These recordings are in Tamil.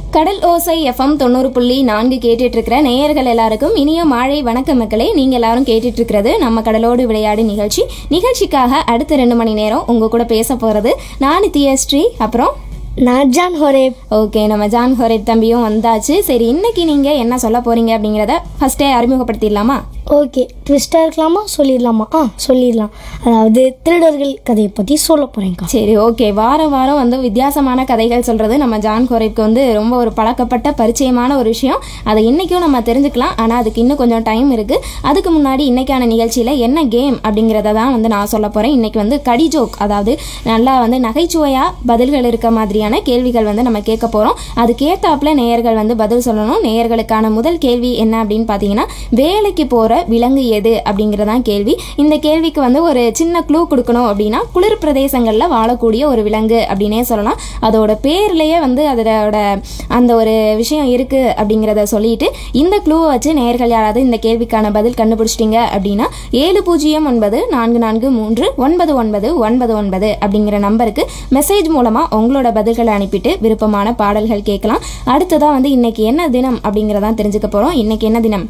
கடல் ஓசை எஃப்எம் தொண்ணூறு புள்ளி நான்கு கேட்டுட்டு இருக்கிற நேயர்கள் எல்லாருக்கும் இனிய மாலை வணக்கம் மக்களே நீங்க எல்லாரும் கேட்டுட்டு இருக்கிறது நம்ம கடலோடு விளையாடு நிகழ்ச்சி நிகழ்ச்சிக்காக அடுத்த ரெண்டு மணி நேரம் உங்க கூட பேச போறது நான் நித்யஸ்ரீ அப்புறம் நான் ஜான் ஹொரேப் ஓகே நம்ம ஜான் ஹொரேப் தம்பியும் வந்தாச்சு சரி இன்னைக்கு நீங்க என்ன சொல்ல போறீங்க அப்படிங்கிறத ஃபர்ஸ்டே அறிமுகப்படுத்திடலாமா ஓகே ட்விஸ்டாக இருக்கலாமா சொல்லிடலாமா ஆ சொல்லிடலாம் அதாவது திருடர்கள் கதையை பற்றி சொல்ல போகிறேங்க்கா சரி ஓகே வாரம் வாரம் வந்து வித்தியாசமான கதைகள் சொல்றது நம்ம ஜான் கோரைப்க்கு வந்து ரொம்ப ஒரு பழக்கப்பட்ட பரிச்சயமான ஒரு விஷயம் அதை இன்னைக்கும் நம்ம தெரிஞ்சுக்கலாம் ஆனால் அதுக்கு இன்னும் கொஞ்சம் டைம் இருக்கு அதுக்கு முன்னாடி இன்னைக்கான நிகழ்ச்சியில் என்ன கேம் அப்படிங்கிறத தான் வந்து நான் சொல்ல போறேன் இன்னைக்கு வந்து கடி ஜோக் அதாவது நல்லா வந்து நகைச்சுவையா பதில்கள் இருக்க மாதிரியான கேள்விகள் வந்து நம்ம கேட்க போறோம் அதுக்கேத்தாப்புல நேயர்கள் வந்து பதில் சொல்லணும் நேயர்களுக்கான முதல் கேள்வி என்ன அப்படின்னு பார்த்தீங்கன்னா வேலைக்கு போற விலங்கு எது அப்படிங்கிறதான் கேள்வி இந்த கேள்விக்கு வந்து ஒரு சின்ன க்ளூ கொடுக்கணும் அப்படின்னா குளிர் பிரதேசங்களில் வாழக்கூடிய ஒரு விலங்கு அப்படின்னே சொல்லலாம் அதோட பேர்லயே வந்து அதோட அந்த ஒரு விஷயம் இருக்கு அப்படிங்கிறத சொல்லிட்டு இந்த க்ளூவை வச்சு நேயர்கள் யாராவது இந்த கேள்விக்கான பதில் கண்டுபிடிச்சிட்டீங்க அப்படின்னா ஏழு பூஜ்ஜியம் ஒன்பது நான்கு நான்கு மூன்று ஒன்பது ஒன்பது ஒன்பது ஒன்பது அப்படிங்கிற நம்பருக்கு மெசேஜ் மூலமா உங்களோட பதில்களை அனுப்பிட்டு விருப்பமான பாடல்கள் கேட்கலாம் அடுத்ததா வந்து இன்னைக்கு என்ன தினம் அப்படிங்கிறதான் தெரிஞ்சுக்க போறோம் இன்னைக்கு என்ன தினம்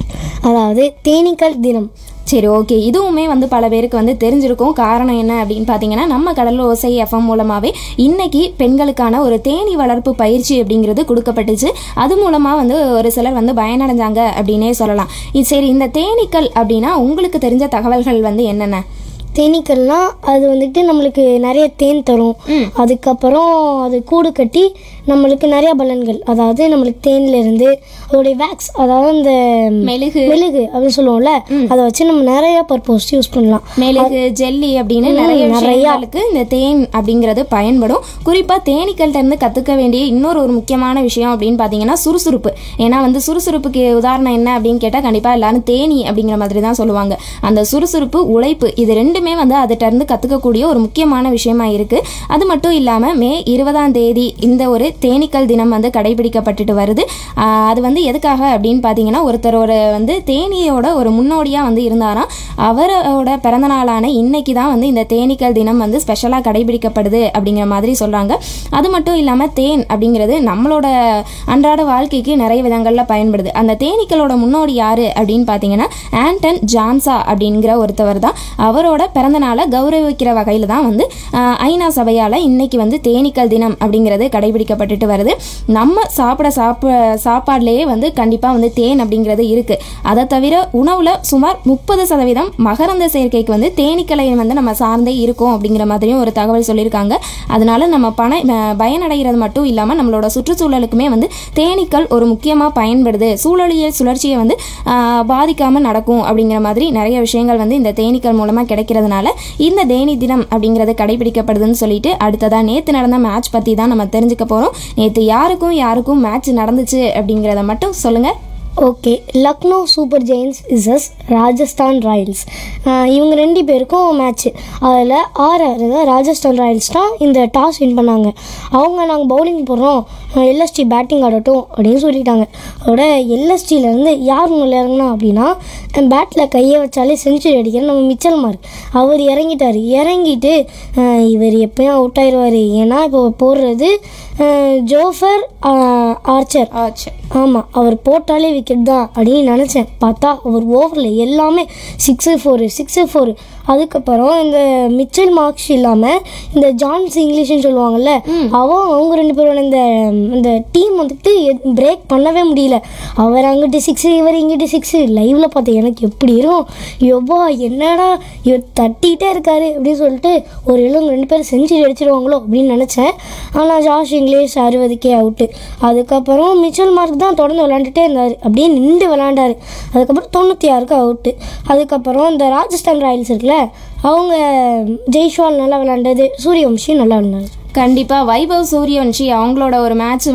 அதாவது தேனீக்கள் தினம் சரி ஓகே இதுவுமே வந்து பல பேருக்கு வந்து தெரிஞ்சிருக்கும் காரணம் என்ன அப்படின்னு பார்த்தீங்கன்னா நம்ம கடல் ஓசை எஃப்எம் மூலமாகவே இன்னைக்கு பெண்களுக்கான ஒரு தேனி வளர்ப்பு பயிற்சி அப்படிங்கிறது கொடுக்கப்பட்டுச்சு அது மூலமாக வந்து ஒரு சிலர் வந்து பயனடைஞ்சாங்க அப்படின்னே சொல்லலாம் இது சரி இந்த தேனீக்கள் அப்படின்னா உங்களுக்கு தெரிஞ்ச தகவல்கள் வந்து என்னென்ன தேனீக்கள்னா அது வந்துட்டு நம்மளுக்கு நிறைய தேன் தரும் அதுக்கப்புறம் அது கூடு கட்டி நம்மளுக்கு நிறைய பலன்கள் அதாவது நம்மளுக்கு தேன்ல இருந்து அதோடைய வேக்ஸ் அதாவது அந்த மெழுகு மெழுகு அப்படின்னு சொல்லுவோம்ல அதை வச்சு நம்ம நிறைய பர்பஸ் யூஸ் பண்ணலாம் மெழுகு ஜெல்லி அப்படின்னு நிறைய விஷயங்களுக்கு இந்த தேன் அப்படிங்கிறது பயன்படும் குறிப்பாக தேனீக்கள்கிட்ட இருந்து கற்றுக்க வேண்டிய இன்னொரு ஒரு முக்கியமான விஷயம் அப்படின்னு பார்த்தீங்கன்னா சுறுசுறுப்பு ஏன்னா வந்து சுறுசுறுப்புக்கு உதாரணம் என்ன அப்படின்னு கேட்டால் கண்டிப்பாக எல்லாரும் தேனி அப்படிங்கிற மாதிரி தான் சொல்லுவாங்க அந்த சுறுசுறுப்பு உழைப்பு இது ரெண்டுமே வந்து அதுகிட்ட இருந்து கற்றுக்கக்கூடிய ஒரு முக்கியமான விஷயமா இருக்கு அது மட்டும் இல்லாமல் மே இருபதாம் தேதி இந்த ஒரு தேனீக்கள் தினம் வந்து கடைபிடிக்கப்பட்டுட்டு வருது ஆஹ் அது வந்து எதுக்காக அப்படின்னு பார்த்தீங்கன்னா ஒருத்தரோட வந்து தேனியோட ஒரு முன்னோடியாக வந்து இருந்தாராம் அவரோட பிறந்த நாளான இன்னைக்கு தான் வந்து இந்த தேனீக்கள் தினம் வந்து ஸ்பெஷலாக கடைபிடிக்கப்படுது அப்படிங்கிற மாதிரி சொல்கிறாங்க அது மட்டும் இல்லாமல் தேன் அப்படிங்கிறது நம்மளோட அன்றாட வாழ்க்கைக்கு நிறைய விதங்களில் பயன்படுது அந்த தேனீக்களோட முன்னோடி யாரு அப்படின்னு பார்த்தீங்கன்னா ஆண்டன் ஜான்சா அப்படிங்கிற ஒருத்தவர் தான் அவரோட பிறந்த நாளை கௌரவிக்கிற வகையில் தான் வந்து ஆஹ், ஐநா சபையால் இன்னைக்கு வந்து தேனீக்கள் தினம் அப்படிங்கிறது கடைபிடிக்கப்பட்டுட்டு வருது நம்ம சாப்பிட சாப்பிட சாப்பாடுலேயே வந்து கண்டிப்பாக வந்து தேன் அப்படிங்கிறது இருக்குது அதை தவிர உணவில் சுமார் முப்பது சதவீதம் மகரந்த சேர்க்கைக்கு வந்து தேனீக்களை வந்து நம்ம சார்ந்தே இருக்கோம் அப்படிங்கிற மாதிரியும் ஒரு தகவல் சொல்லியிருக்காங்க அதனால நம்ம பண அஹ் பயனடைகிறது மட்டும் இல்லாமல் நம்மளோட சுற்றுச்சூழலுக்குமே வந்து தேனீக்கள் ஒரு முக்கியமாக பயன்படுது சூழலியல் சுழற்சியை வந்து ஆஹ், பாதிக்காம நடக்கும் அப்படிங்கிற மாதிரி நிறைய விஷயங்கள் வந்து இந்த தேனீக்கள் மூலமாக கிடைக்கிறதுனால இந்த தேனி தினம் அப்படிங்கிறது கடைபிடிக்கப்படுதுன்னு சொல்லிட்டு அடுத்ததா நேற்று நடந்த மேட்ச் பற்றி தான் நம்ம தெரிஞ்சுக்க போகிறோம் நேற்று யாருக்கும் யாருக்கும் மேட்ச் நடந்துச்சு அப்படிங்கிறத மட்டும் சொல்லுங்கள் okay Lucknow super giants is Rajasthan royals இவங்க ரெண்டு பேருக்கும் மேட்ச்சு அதில் ஆறு அதாவது ராஜஸ்தான் ராயல்ஸ் தான் இந்த டாஸ் வின் பண்ணாங்க அவங்க நாங்கள் பவுலிங் போடுறோம் எல்எஸ்டி பேட்டிங் ஆடட்டும் அப்படின்னு சொல்லிட்டாங்க அதோட எல்எஸ்டியிலேருந்து யார் உள்ள இறங்கினா அப்படின்னா பேட்டில் கையை வச்சாலே செஞ்சுரி அடிக்கிற நம்ம மிச்சல் மார்க் அவர் இறங்கிட்டார் இறங்கிட்டு அஹ், இவர் எப்பயும் அவுட் ஆயிடுவார் ஏன்னா இப்போ போடுறது அஹ், ஜோஃபர் அஹ், ஆர்ச்சர் ஆச்சு ஆமாம் அவர் போட்டாலே விக்கெட் தான் அப்படின்னு நினச்சேன் பார்த்தா அவர் ஓவரில் எல்லாமே சிக்ஸு ஃபோரு சிக்ஸு ஃபோரு அதுக்கப்புறம் இந்த மிச்சல் மார்க்ஸ் இல்லாமல் இந்த ஜான்ஸ் இங்கிலீஷ்னு சொல்லுவாங்கல்ல அவன் அவங்க ரெண்டு பேரோட இந்த இந்த டீம் வந்துட்டு பிரேக் பண்ணவே முடியல அவர் அங்கிட்டு சிக்ஸு இவர் இங்கிட்டு சிக்ஸு லைவில் பார்த்தேன் எனக்கு எப்படி இருக்கும் எவ்வா என்னடா இவர் தட்டிகிட்டே இருக்காரு அப்படின்னு சொல்லிட்டு ஒரு இளவங்க ரெண்டு பேரும் செஞ்சுரி அடிச்சிருவாங்களோ அப்படின்னு நினச்சேன் ஆனால் ஜாஷ் இங்கிலீஷ் அறுபதுக்கே அவுட்டு அதுக்கப்புறம் மிச்சல் மார்க் தான் தொடர்ந்து விளாண்டுட்டே இருந்தார் அப்படியே நின்று விளாண்டாரு அதுக்கப்புறம் தொண்ணூற்றி ஆறுக்கு அவுட்டு அதுக்கப்புறம் இந்த ராஜஸ்தான் ராயல்ஸ் இருக்குல்ல அவங்க ஜெய்ஷ்வால் நல்லா விளாண்டது சூரியவம்ஷி நல்லா விளாண்டாரு கண்டிப்பாக வைபவ் சூரியவன்ஷி அவங்களோட ஒரு மேட்ச்